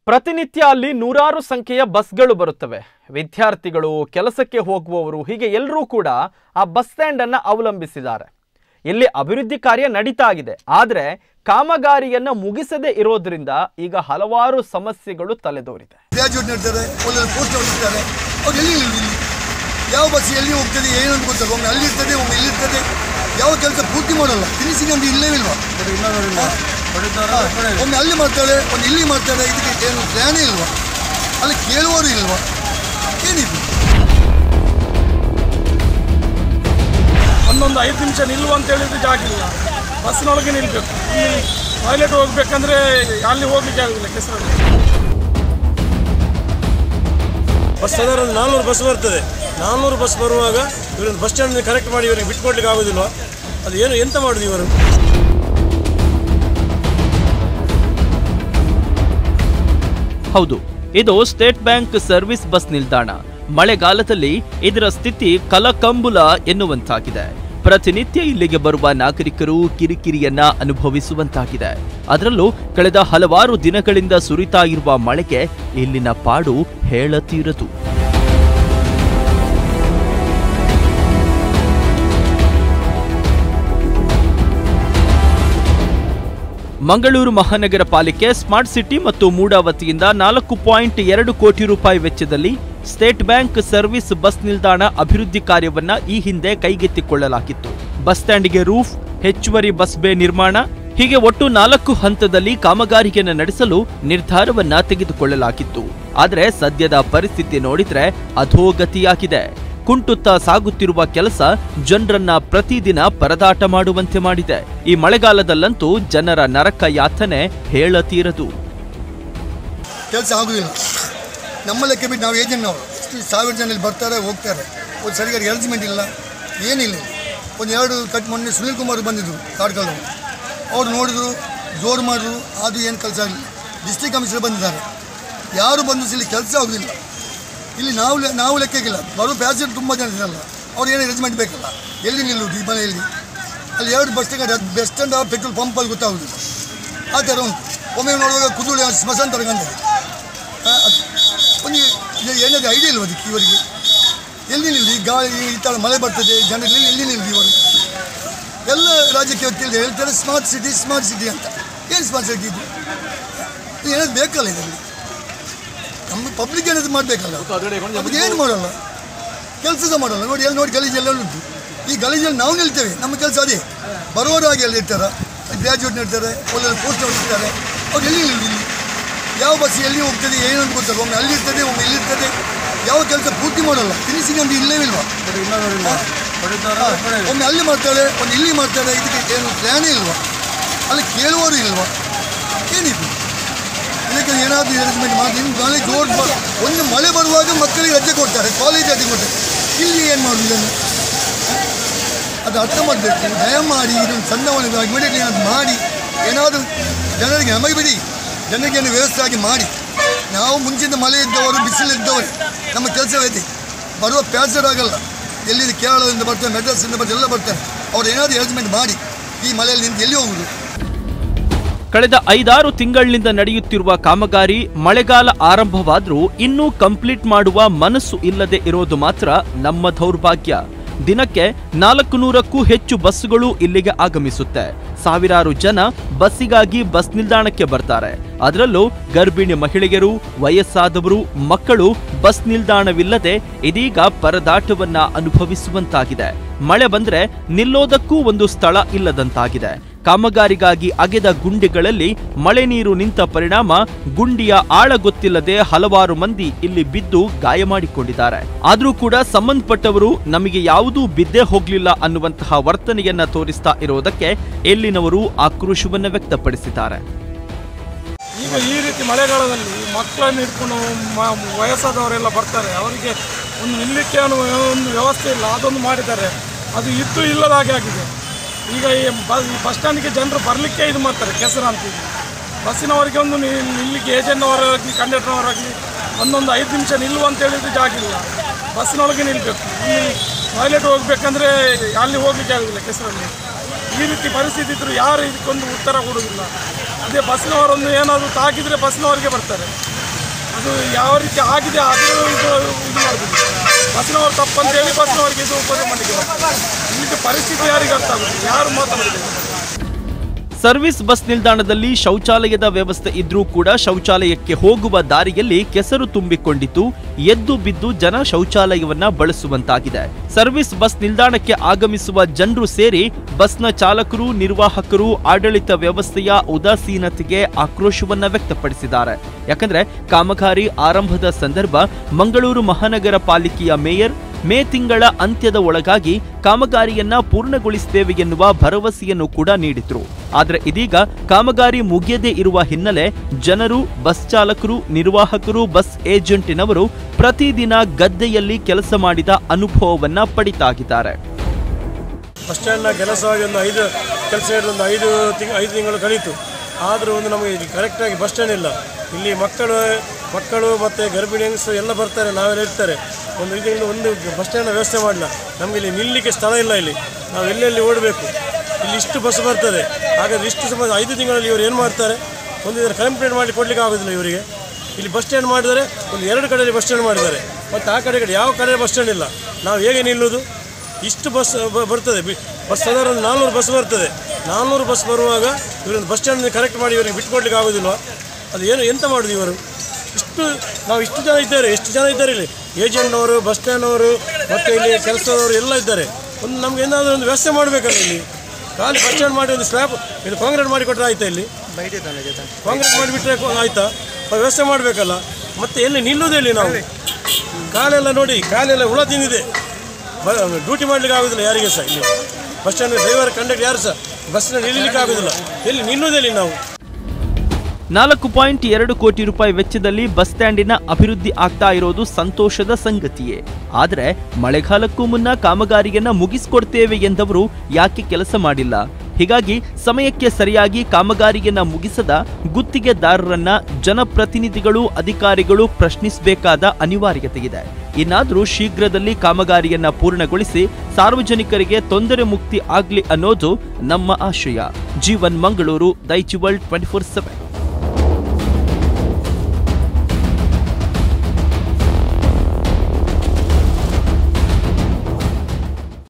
ಪ್ರತಿನಿತ್ಯ ಅಲ್ಲಿ ನೂರಾರು ಸಂಖ್ಯೆಯ ಬಸ್ಗಳು ಬರುತ್ತವೆ ವಿದ್ಯಾರ್ಥಿಗಳು ಕೆಲಸಕ್ಕೆ ಹೋಗುವವರು ಹೀಗೆ ಎಲ್ಲರೂ ಕೂಡ ಆ ಬಸ್ ಸ್ಟ್ಯಾಂಡ್ ಅನ್ನ ಅವಲಂಬಿಸಿದ್ದಾರೆ ಇಲ್ಲಿ ಅಭಿವೃದ್ಧಿ ಕಾರ್ಯ ನಡೀತಾ ಇದೆ ಆದರೆ ಕಾಮಗಾರಿಯನ್ನ ಮುಗಿಸದೇ ಇರೋದ್ರಿಂದ ಈಗ ಹಲವಾರು ಸಮಸ್ಯೆಗಳು ತಲೆದೋರಿದೆ ಗ್ರಾಜುಯೇಟ್ ನಡ್ತಾರೆ ಒಂದೊಂದು ಪೋಸ್ಟ್ ಹೊಡಿತಾರೆ ಅವ್ರು ಎಲ್ಲಿ ಇಲ್ಲಿ ಇಲ್ಲಿ ಯಾವ ಬಸ್ ಎಲ್ಲಿ ಹೋಗ್ತದೆ ಏನು ಅಂತ ಗೊತ್ತಲ್ಲ ಒಮ್ಮೆ ಅಲ್ಲಿರ್ತದೆ ಒಮ್ಮೆ ಇಲ್ಲಿರ್ತದೆ ಯಾವ ಕೆಲಸ ಪೂರ್ತಿ ಮಾಡಲ್ಲ ಫಿನಿಶಿಂಗ್ ಅಂತ ಇಲ್ಲೇ ಇಲ್ವಾ ಒಮ್ಮೆ ಅಲ್ಲಿ ಮಾಡ್ತಾಳೆ ಒಂದು ಇಲ್ಲಿ ಮಾಡ್ತಾಳೆ ಇದಕ್ಕೆ ಏನು ಪ್ಲಾನೇ ಇಲ್ವಾ ಅಲ್ಲಿ ಕೇಳುವವರು ಇಲ್ವಾ ಏನಿದು ಒಂದೊಂದು ಐದು ನಿಮಿಷ ನಿಲ್ಲು ಅಂತ ಹೇಳಿದ್ರೆ ಜಾಗ ಇಲ್ಲ ಬಸ್ಸಿನೊಳಗೆ ನಿಲ್ಬೇಕು ಇಲ್ಲಿ ಟಾಯ್ಲೆಟ್ ಹೋಗ್ಬೇಕಂದ್ರೆ ಅಲ್ಲಿ ಹೋಗ್ಲಿಕ್ಕೆ ಆಗುದಿಲ್ಲ ಕೆಸರಲ್ಲಿ ಬಸ್ ಸಾಧಾರಣ ಒಂದು ನಾನ್ನೂರು ಬಸ್ ಬರ್ತದೆ ನಾನ್ನೂರು ಬಸ್ ಬರುವಾಗ ಇವರೊಂದು ಬಸ್ ಸ್ಟ್ಯಾಂಡ್ ಕರೆಕ್ಟ್ ಮಾಡಿ ಇವರಿಗೆ ಬಿಟ್ಕೊಡ್ಲಿಕ್ಕೆ ಆಗೋದಿಲ್ವಾ ಅದು ಏನು ಎಂತ ಮಾಡುದು ಇವರು ಹೌದು ಇದು ಸ್ಟೇಟ್ ಬ್ಯಾಂಕ್ ಸರ್ವಿಸ್ ಬಸ್ ನಿಲ್ದಾಣ ಮಳೆಗಾಲದಲ್ಲಿ ಇದರ ಸ್ಥಿತಿ ಕಲಕಂಬುಲ ಎನ್ನುವಂತಾಗಿದೆ ಪ್ರತಿನಿತ್ಯ ಇಲ್ಲಿಗೆ ಬರುವ ನಾಗರಿಕರು ಕಿರಿಕಿರಿಯನ್ನ ಅನುಭವಿಸುವಂತಾಗಿದೆ ಅದರಲ್ಲೂ ಕಳೆದ ಹಲವಾರು ದಿನಗಳಿಂದ ಸುರಿತಾ ಇರುವ ಮಳೆಗೆ ಇಲ್ಲಿನ ಪಾಡು ಹೇಳತೀರದು ಮಂಗಳೂರು ಮಹಾನಗರ ಪಾಲಿಕೆ ಸ್ಮಾರ್ಟ್ ಸಿಟಿ ಮತ್ತು ಮೂಡಾ ವತಿಯಿಂದ ನಾಲ್ಕು ಪಾಯಿಂಟ್ ಎರಡು ಕೋಟಿ ರೂಪಾಯಿ ವೆಚ್ಚದಲ್ಲಿ ಸ್ಟೇಟ್ ಬ್ಯಾಂಕ್ ಸರ್ವಿಸ್ ಬಸ್ ನಿಲ್ದಾಣ ಅಭಿವೃದ್ಧಿ ಕಾರ್ಯವನ್ನ ಈ ಹಿಂದೆ ಕೈಗೆತ್ತಿಕೊಳ್ಳಲಾಗಿತ್ತು ಬಸ್ ಸ್ಟ್ಯಾಂಡ್ಗೆ ರೂಫ್ ಹೆಚ್ಚುವರಿ ಬಸ್ ಬೇ ನಿರ್ಮಾಣ ಹೀಗೆ ಒಟ್ಟು ನಾಲ್ಕು ಹಂತದಲ್ಲಿ ಕಾಮಗಾರಿಯನ್ನು ನಡೆಸಲು ನಿರ್ಧಾರವನ್ನ ತೆಗೆದುಕೊಳ್ಳಲಾಗಿತ್ತು ಆದರೆ ಸದ್ಯದ ಪರಿಸ್ಥಿತಿ ನೋಡಿದ್ರೆ ಅಧೋಗತಿಯಾಗಿದೆ ಕುಂಟುತ್ತಾ ಸಾಗುತ್ತಿರುವ ಕೆಲಸ ಜನರನ್ನ ಪ್ರತಿದಿನ ಪರದಾಟ ಮಾಡುವಂತೆ ಮಾಡಿದೆ ಈ ಮಳೆಗಾಲದಲ್ಲಂತೂ ಜನರ ನರಕ ಯಾತನೆ ಹೇಳತೀರದು ಕೆಲಸ ಆಗುದಿಲ್ಲ ನಮ್ಮ ಲೆಕ್ಕ ಬಿಟ್ಟು ನಾವು ಏಜೆಂಟ್ನವರು ಇಷ್ಟು ಸಾವಿರ ಜನ ಇಲ್ಲಿ ಬರ್ತಾರೆ ಹೋಗ್ತಾರೆ ಒಂದು ಸರಿಯಾಗಿ ಅರೇಂಜ್ಮೆಂಟ್ ಇಲ್ಲ ಏನಿಲ್ಲ ಇಲ್ಲಿ. ಒಂದು ಎರಡು ಕಟ್ ಮೊನ್ನೆ ಸುನೀಲ್ ಕುಮಾರ್ ಬಂದಿದ್ರು ಕಾಡ್ಕಲ್ಲು ಅವ್ರು ನೋಡಿದ್ರು ಜೋರು ಮಾಡಿದ್ರು ಅದು ಏನು ಕೆಲಸ ಆಗಲಿಲ್ಲ ಡಿಸ್ಟ್ರಿಕ್ಟ್ ಕಮಿಷನರ್ ಬಂದಿದ್ದಾರೆ ಯಾರು ಬಂದು ಸಹ ಇಲ್ಲಿ ಕೆಲಸ ಆಗೋದಿಲ್ಲ ಇಲ್ಲಿ ನಾವು ಲೆ- ನಾವು ಲೆಕ್ಕಕ್ಕಿಲ್ಲ ಬರೋ ಪ್ಯಾಸೆಂಜರ್ ತುಂಬ ಜನ ಇರಲ್ಲ ಅವ್ರು ಏನು ಅರೇಂಜ್ಮೆಂಟ್ ಬೇಕಲ್ಲ ಎಲ್ಲಿ ನಿಲ್ಲುವುದು ಈ ಮನೆಯಲ್ಲಿ ಅಲ್ಲಿ ಎರಡು bus stand bus stand petrol ಪಂಪಲ್ಲಿ ಗೊತ್ತಾಗೋದಿಲ್ಲ ಆ ಥರ ಉಂಟು ಒಮ್ಮೆ ನೋಡುವಾಗ ಕುದುಳೆ ಸ್ಮಶಾನ ತರಗಂತದೆ ಒಂದು ಇದು ಏನಾದರೂ ಐಡಿಯಾ ಇಲ್ವ ಅದಕ್ಕೆ ಇವರಿಗೆ ಎಲ್ಲಿ ನಿಲ್ದಿ ಗಾಳಿ ಈ ಥರ ಮಳೆ ಬರ್ತದೆ ಜನರಲ್ಲಿ ಎಲ್ಲಿ ನಿಲ್ದಿ ಇವರು ಎಲ್ಲ ರಾಜಕೀಯ ವ್ಯಕ್ತಿಗಳು ಹೇಳ್ತಾರೆ ಸ್ಮಾರ್ಟ್ ಸಿಟಿ ಸ್ಮಾರ್ಟ್ ಸಿಟಿ ಅಂತ ಏನು ಸ್ಮಾರ್ಟ್ ಸಿಟಿ ಇದು ಇದು ಏನಾದ್ರು ಬೇಕಲ್ಲ ಇದರಲ್ಲಿ ನಮ್ಮ ಪಬ್ಲಿಕ್ ಏನಾದ್ರು ಮಾಡಬೇಕಲ್ಲ ಅದಕ್ಕೆ ಏನು ಮಾಡಲ್ಲ ಕೆಲಸ ಸಹ ಮಾಡಲ್ಲ ನೋಡಿ ಎಲ್ಲಿ ನೋಡಿ ಗಲೀಜೆಲ್ಲ ಉಂಟು ಈ ಗಲೀಜಲ್ಲಿ ನಾವು ನಿಲ್ತೇವೆ ನಮ್ಮ ಕೆಲಸ ಅದೇ ಬರೋರು ಹಾಗೆ ಅಲ್ಲಿ ಇರ್ತಾರೆ ಗ್ರ್ಯಾಜುಯೇಟ್ ಇರ್ತಾರೆ ಒಳ್ಳೊಳ್ಳೆ ಪೋಸ್ಟ್ ಹೊಡಿತಾರೆ ಅವ್ರು ಎಲ್ಲಿ ನಿಲ್ದಿ ಇಲ್ಲಿ ಯಾವ ಬಸ್ ಎಲ್ಲಿ ಹೋಗ್ತದೆ ಏನು ಅಂತ ಗೊತ್ತಲ್ಲ ಒಮ್ಮೆ ಅಲ್ಲಿರ್ತದೆ ಒಮ್ಮೆ ಇಲ್ಲಿರ್ತದೆ ಯಾವ ಕೆಲಸ ಪೂರ್ತಿ ಮಾಡಲ್ಲ ಫಿನಿಶಿಂಗ್ ಅಂತ ಇಲ್ಲೇ ಇಲ್ವಾ ಒಮ್ಮೆ ಅಲ್ಲಿ ಮಾಡ್ತಾಳೆ ಒಂದು ಇಲ್ಲಿ ಮಾಡ್ತಾಳೆ ಇದಕ್ಕೆ ಏನು ಪ್ಲಾನೇ ಇಲ್ವಾ ಅಲ್ಲಿ ಕೇಳುವವರು ಇಲ್ವಾ ಏನಿದು ಇದಕ್ಕೆ ಏನಾದರೂ ಅರೇಂಜ್ಮೆಂಟ್ ಮಾಡಿ ಇನ್ನು ನಾಳೆ ಜೋರ್ ಬ- ಒಂದು ಮಳೆ ಬರುವಾಗ ಮಕ್ಕಳಿಗೆ ರಜೆ ಕೊಡ್ತಾರೆ ಕಾಲೇಜ್ ರಜೆ ಕೊಡ್ತಾರೆ ಇಲ್ಲಿ ಏನು ಮಾಡೋದು ಇದನ್ನು ಅದು ಅರ್ಥ ಮಾಡಬೇಕು ದಯಮಾಡಿ ಇದನ್ನು ಸಣ್ಣವನಿಗೆ ಇಮಿಡಿಯೇಟ್ಲಿ ಏನಾದ್ರು ಮಾಡಿ ಏನಾದರೂ ಜನರಿಗೆ ನಮಗೆ ಬಿಡಿ ಜನರಿಗೆ ಏನು ವ್ಯವಸ್ಥೆ ಆಗಿ ಮಾಡಿ ನಾವು ಮುಂಚಿನ ಮಳೆ ಇದ್ದವರು ಬಿಸಿಲಿದ್ದವರು ನಮ್ಮ ಕೆಲಸವೈತೆ ಬರುವ ಪ್ಯಾಸರ್ ಆಗಲ್ಲ ಎಲ್ಲಿ ಕೇರಳದಿಂದ ಬರ್ತಾರೆ ಮೆಡ್ರಾಸಿಂದ ಬರ್ತಾರೆ ಎಲ್ಲ ಬರ್ತಾರೆ ಅವ್ರು ಏನಾದರೂ ಅರೇಂಜ್ಮೆಂಟ್ ಮಾಡಿ ಈ ಮಳೆಯಲ್ಲಿ ನಿಂತು ಎಲ್ಲಿ ಹೋಗುದು ಕಳೆದ ಐದಾರು ತಿಂಗಳಿನಿಂದ ನಡೆಯುತ್ತಿರುವ ಕಾಮಗಾರಿ ಮಳೆಗಾಲ ಆರಂಭವಾದ್ರೂ ಇನ್ನೂ ಕಂಪ್ಲೀಟ್ ಮಾಡುವ ಮನಸ್ಸು ಇಲ್ಲದೆ ಇರೋದು ಮಾತ್ರ ನಮ್ಮ ದೌರ್ಭಾಗ್ಯ ದಿನಕ್ಕೆ ನಾಲ್ಕು ನೂರಕ್ಕೂ ಹೆಚ್ಚು ಬಸ್ಸುಗಳು ಇಲ್ಲಿಗೆ ಆಗಮಿಸುತ್ತೆ ಸಾವಿರಾರು ಜನ ಬಸ್ಸಿಗಾಗಿ ಬಸ್ ನಿಲ್ದಾಣಕ್ಕೆ ಬರ್ತಾರೆ ಅದರಲ್ಲೂ ಗರ್ಭಿಣಿ ಮಹಿಳೆಯರು ವಯಸ್ಸಾದವರು ಮಕ್ಕಳು ಬಸ್ ನಿಲ್ದಾಣವಿಲ್ಲದೆ ಇದೀಗ ಪರದಾಟವನ್ನ ಅನುಭವಿಸುವಂತಾಗಿದೆ ಮಳೆ ಬಂದ್ರೆ ನಿಲ್ಲೋದಕ್ಕೂ ಒಂದು ಸ್ಥಳ ಇಲ್ಲದಂತಾಗಿದೆ ಕಾಮಗಾರಿಗಾಗಿ ಅಗೆದ ಗುಂಡಿಗಳಲ್ಲಿ ಮಳೆ ನೀರು ನಿಂತ ಪರಿಣಾಮ ಗುಂಡಿಯ ಆಳ ಗೊತ್ತಿಲ್ಲದೆ ಹಲವಾರು ಮಂದಿ ಇಲ್ಲಿ ಬಿದ್ದು ಗಾಯ ಮಾಡಿಕೊಂಡಿದ್ದಾರೆ ಆದ್ರೂ ಕೂಡ ಸಂಬಂಧಪಟ್ಟವರು ನಮಗೆ ಯಾವುದೂ ಬಿದ್ದೇ ಹೋಗ್ಲಿಲ್ಲ ಅನ್ನುವಂತಹ ವರ್ತನೆಯನ್ನ ತೋರಿಸ್ತಾ ಇರುವುದಕ್ಕೆ ಇಲ್ಲಿನವರು ಆಕ್ರೋಶವನ್ನ ವ್ಯಕ್ತಪಡಿಸಿದ್ದಾರೆ ಈಗ ಈ ರೀತಿ ಮಳೆಗಾಲದಲ್ಲಿ ಮಕ್ಕಳನ್ನು ಇಟ್ಕೊಂಡು ಮ- ವಯಸ್ಸಾದವರೆಲ್ಲ ಬರ್ತಾರೆ ಅವರಿಗೆ ಒಂದು ನಿಲ್ಲಕ್ಕೆ ಅನ್ನೋ ಒಂದು ವ್ಯವಸ್ಥೆ ಇಲ್ಲ ಅದೊಂದು ಮಾಡಿದ್ದಾರೆ ಅದು ಇದ್ದು ಇಲ್ಲದ ಹಾಗೆ ಆಗಿದೆ ಈಗ ಈ ಬಸ್ ಈ ಬಸ್ ಸ್ಟ್ಯಾಂಡ್ಗೆ ಜನರು ಬರಲಿಕ್ಕೆ ಇದು ಮಾಡ್ತಾರೆ ಕೆಸರು ಅಂತ ಈಗ ಬಸ್ಸಿನವರಿಗೆ ಒಂದು ನಿಲ್- ನಿಲ್ಲಿಕ್ಕೆ ಏಜೆಂಟ್ನವರಾಗಲಿ ಕಂಡಕ್ಟರ್ನವರಾಗಲಿ ಒಂದೊಂದು ಐದು ನಿಮಿಷ ನಿಲ್ಲು ಅಂತ ಹೇಳಿದ್ರೆ ಜಾಗ ಇಲ್ಲ ಬಸ್ಸಿನೊಳಗೆ ನಿಲ್ಲಬೇಕು ಇಲ್ಲಿ ಟಾಯ್ಲೆಟ್ ಹೋಗ್ಬೇಕಂದ್ರೆ ಅಲ್ಲಿ ಹೋಗ್ಲಿಕ್ಕೆ ಆಗೋದಿಲ್ಲ ಕೆಸರಲ್ಲಿ ಈ ರೀತಿ ಪರಿಸ್ಥಿತಿ ಇದ್ರೂ ಯಾರು ಇದಕ್ಕೊಂದು ಉತ್ತರ ಕೊಡೋದಿಲ್ಲ ಅದೇ ಬಸ್ನವರನ್ನು ಏನಾದರೂ ತಾಕಿದರೆ ಬಸ್ನವರಿಗೆ ಬರ್ತಾರೆ ಅದು ಯಾವ ರೀತಿ ಆಗಿದೆ ಅದು ಇದು ಇದು ಮಾಡೋದಿಲ್ಲ ಬಸ್ನವರು ತಪ್ಪಂತೇಳಿ ಬಸ್ನವರಿಗೆ ಇದು ಉಪಯೋಗ ಮಾಡಲಿಕ್ಕೆ ಬರ್ತದೆ ಈಗ ಪರಿಸ್ಥಿತಿ ಯಾರಿಗೆ ಅರ್ಥ ಆಗುದಿಲ್ಲ ಯಾರು ಮಾತಾಡೋದಿಲ್ಲ ಸರ್ವಿಸ್ ಬಸ್ ನಿಲ್ದಾಣದಲ್ಲಿ ಶೌಚಾಲಯದ ವ್ಯವಸ್ಥೆ ಇದ್ರೂ ಕೂಡ ಶೌಚಾಲಯಕ್ಕೆ ಹೋಗುವ ದಾರಿಯಲ್ಲಿ ಕೆಸರು ತುಂಬಿಕೊಂಡಿದ್ದು ಎದ್ದು ಬಿದ್ದು ಜನ ಶೌಚಾಲಯವನ್ನ ಬಳಸುವಂತಾಗಿದೆ ಸರ್ವಿಸ್ ಬಸ್ ನಿಲ್ದಾಣಕ್ಕೆ ಆಗಮಿಸುವ ಜನರು ಸೇರಿ ಬಸ್ನ ಚಾಲಕರು ನಿರ್ವಾಹಕರು ಆಡಳಿತ ವ್ಯವಸ್ಥೆಯ ಉದಾಸೀನತೆಗೆ ಆಕ್ರೋಶವನ್ನ ವ್ಯಕ್ತಪಡಿಸಿದ್ದಾರೆ ಯಾಕಂದ್ರೆ ಕಾಮಗಾರಿ ಆರಂಭದ ಸಂದರ್ಭ ಮಂಗಳೂರು ಮಹಾನಗರ ಪಾಲಿಕೆಯ ಮೇಯರ್ ಮೇ ತಿಂಗಳ ಅಂತ್ಯದ ಒಳಗಾಗಿ ಕಾಮಗಾರಿಯನ್ನ ಪೂರ್ಣಗೊಳಿಸುತ್ತೇವೆ ಎನ್ನುವ ಭರವಸೆಯನ್ನು ಕೂಡ ನೀಡಿದ್ರು ಆದರೆ ಇದೀಗ ಕಾಮಗಾರಿ ಮುಗಿಯದೇ ಇರುವ ಹಿನ್ನೆಲೆ ಜನರು ಬಸ್ ಚಾಲಕರು ನಿರ್ವಾಹಕರು ಬಸ್ ಏಜೆಂಟಿನವರು ಪ್ರತಿದಿನ ಗದ್ದೆಯಲ್ಲಿ ಕೆಲಸ ಮಾಡಿದ ಅನುಭವವನ್ನ ಪಡಿತಾಗಿದ್ದಾರೆ ಬಸ್ ಸ್ಟ್ಯಾಂಡ್ನ ಕೆಲಸವಾಗಿ ಒಂದು ಐದು ಕೆಲಸ ಹಿಡಿದು ಒಂದು ಐದು ತಿಂಗ್ ಐದು ತಿಂಗಳು ಕಳೀತು ಆದರೂ ಒಂದು ನಮಗೆ ಇಲ್ಲಿ ಕರೆಕ್ಟಾಗಿ ಬಸ್ ಸ್ಟ್ಯಾಂಡ್ ಇಲ್ಲ ಇಲ್ಲಿ ಮಕ್ಕಳು ಮಕ್ಕಳು ಮತ್ತು ಗರ್ಭಿಣಿ ಹೆಂಗಸರು ಎಲ್ಲ ಬರ್ತಾರೆ ನಾವೆಲ್ಲ ಇರ್ತಾರೆ ಒಂದು ಇದರಿಂದ ಒಂದು ಬಸ್ ಸ್ಟ್ಯಾಂಡ್ನ ವ್ಯವಸ್ಥೆ ಮಾಡಲಿಲ್ಲ ನಮಗೆ ಇಲ್ಲಿ ನಿಲ್ಲಲಿಕ್ಕೆ ಸ್ಥಳ ಇಲ್ಲ ಇಲ್ಲಿ ನಾವು ಎಲ್ಲೆಲ್ಲಿ ಓಡಬೇಕು ಇಲ್ಲಿ ಇಷ್ಟು ಬಸ್ ಬರ್ತದೆ ಹಾಗಾದ್ರೆ ಇಷ್ಟು ಸಮ ಐದು ತಿಂಗಳಲ್ಲಿ ಇವರು ಏನು ಮಾಡ್ತಾರೆ ಒಂದು ಇದರ ಕಂಪ್ಲೇಂಟ್ ಮಾಡಿ ಕೊಡಲಿಕ್ಕೆ ಆಗೋದಿಲ್ಲ ಇವರಿಗೆ ಇಲ್ಲಿ ಬಸ್ ಸ್ಟ್ಯಾಂಡ್ ಮಾಡಿದರೆ ಒಂದು ಎರಡು ಕಡೆಯಲ್ಲಿ ಬಸ್ ಸ್ಟ್ಯಾಂಡ್ ಮಾಡಿದ್ದಾರೆ ಮತ್ತು ಆ ಕಡೆ ಈ ಕಡೆ ಯಾವ ಕಡೆ ಬಸ್ ಸ್ಟ್ಯಾಂಡ್ ಇಲ್ಲ ನಾವು ಹೇಗೆ ನಿಲ್ಲೋದು ಇಷ್ಟು ಬಸ್ ಬ- ಬರ್ತದೆ ಬಿ- ಬಸ್ ಸಾಧಾರಣ ಒಂದು ನಾನ್ನೂರು ಬಸ್ ಬರ್ತದೆ ನಾನ್ನೂರು ಬಸ್ ಬರುವಾಗ ಇವರೊಂದು ಬಸ್ ಸ್ಟ್ಯಾಂಡ್ ಕರೆಕ್ಟ್ ಮಾಡಿ ಇವರಿಗೆ ಬಿಟ್ಕೊಡ್ಲಿಕ್ಕೆ ಆಗೋದಿಲ್ವಾ ಅದು ಏನು ಎಂತ ಮಾಡೋದು ಇವರು ಇಷ್ಟು ನಾವು ಇಷ್ಟು ಜನ ಇದ್ದಾರೆ ಎಷ್ಟು ಜನ ಇದ್ದಾರೆ ಇಲ್ಲಿ ಏಜೆಂಟ್ನವರು ಬಸ್ ಸ್ಟ್ಯಾಂಡ್ನವರು ಮತ್ತು ಇಲ್ಲಿ ಕೆಲಸದವರು ಎಲ್ಲ ಇದ್ದಾರೆ ಒಂದು ನಮ್ಗೆ ಏನಾದರೂ ಒಂದು ವ್ಯವಸ್ಥೆ ಮಾಡಬೇಕಲ್ಲ ಇಲ್ಲಿ ಖಾಲಿ ಬಸ್ ಸ್ಟ್ಯಾಂಡ್ ಮಾಡಿ ಒಂದು ಸ್ಲ್ಯಾಬ್ ಇಲ್ಲಿ ಕಾಂಕ್ರೀಟ್ ಮಾಡಿ ಕೊಟ್ಟರೆ ಆಯ್ತಾ ಇಲ್ಲಿ ಕಾಂಕ್ರೀಟ್ ಮಾಡಿಬಿಟ್ರೆ ಆಯ್ತಾ ವ್ಯವಸ್ಥೆ ಮಾಡಬೇಕಲ್ಲ ಮತ್ತೆ ಎಲ್ಲಿ ನಿಲ್ಲುವುದೇ ಇಲ್ಲಿ ನಾವು ಕಾಲೆಲ್ಲ ನೋಡಿ ಕಾಲೆಲ್ಲ ಹುಳ ತಿಂದಿದೆ ಡ್ಯೂಟಿ ಮಾಡ್ಲಿಕ್ಕೆ ಆಗೋದಿಲ್ಲ ಯಾರಿಗೆ ಸಹ ಇಲ್ಲಿ ಬಸ್ ಸ್ಟ್ಯಾಂಡ್ ಡ್ರೈವರ್ ಕಂಡಕ್ಟರ್ ಯಾರು ಸಹ ಬಸ್ನ ನಿಲ್ಲಲಿಕ್ಕೆ ಆಗೋದಿಲ್ಲ ಎಲ್ಲಿ ನಿಲ್ಲುವುದಿಲ್ಲ ನಾವು ನಾಲ್ಕು ಪಾಯಿಂಟ್ ಎರಡು ಕೋಟಿ ರೂಪಾಯಿ ವೆಚ್ಚದಲ್ಲಿ ಬಸ್ ಸ್ಟ್ಯಾಂಡಿನ ಅಭಿವೃದ್ಧಿ ಆಗ್ತಾ ಇರೋದು ಸಂತೋಷದ ಸಂಗತಿಯೇ ಆದರೆ ಮಳೆಗಾಲಕ್ಕೂ ಮುನ್ನ ಕಾಮಗಾರಿಯನ್ನ ಮುಗಿಸ್ಕೊಡ್ತೇವೆ ಎಂದವರು ಯಾಕೆ ಕೆಲಸ ಮಾಡಿಲ್ಲ ಹೀಗಾಗಿ ಸಮಯಕ್ಕೆ ಸರಿಯಾಗಿ ಕಾಮಗಾರಿಯನ್ನ ಮುಗಿಸದ ಗುತ್ತಿಗೆದಾರರನ್ನ ಜನಪ್ರತಿನಿಧಿಗಳು ಅಧಿಕಾರಿಗಳು ಪ್ರಶ್ನಿಸಬೇಕಾದ ಅನಿವಾರ್ಯತೆ ಇದೆ ಇನ್ನಾದರೂ ಶೀಘ್ರದಲ್ಲಿ ಕಾಮಗಾರಿಯನ್ನ ಪೂರ್ಣಗೊಳಿಸಿ ಸಾರ್ವಜನಿಕರಿಗೆ ತೊಂದರೆ ಮುಕ್ತಿ ಆಗ್ಲಿ ಅನ್ನೋದು ನಮ್ಮ ಆಶಯ ಜೀವನ್ ಮಂಗಳೂರು ದೈಚಿವಲ್ ಟ್ವೆಂಟಿ ಫೋರ್ ಸೆವೆನ್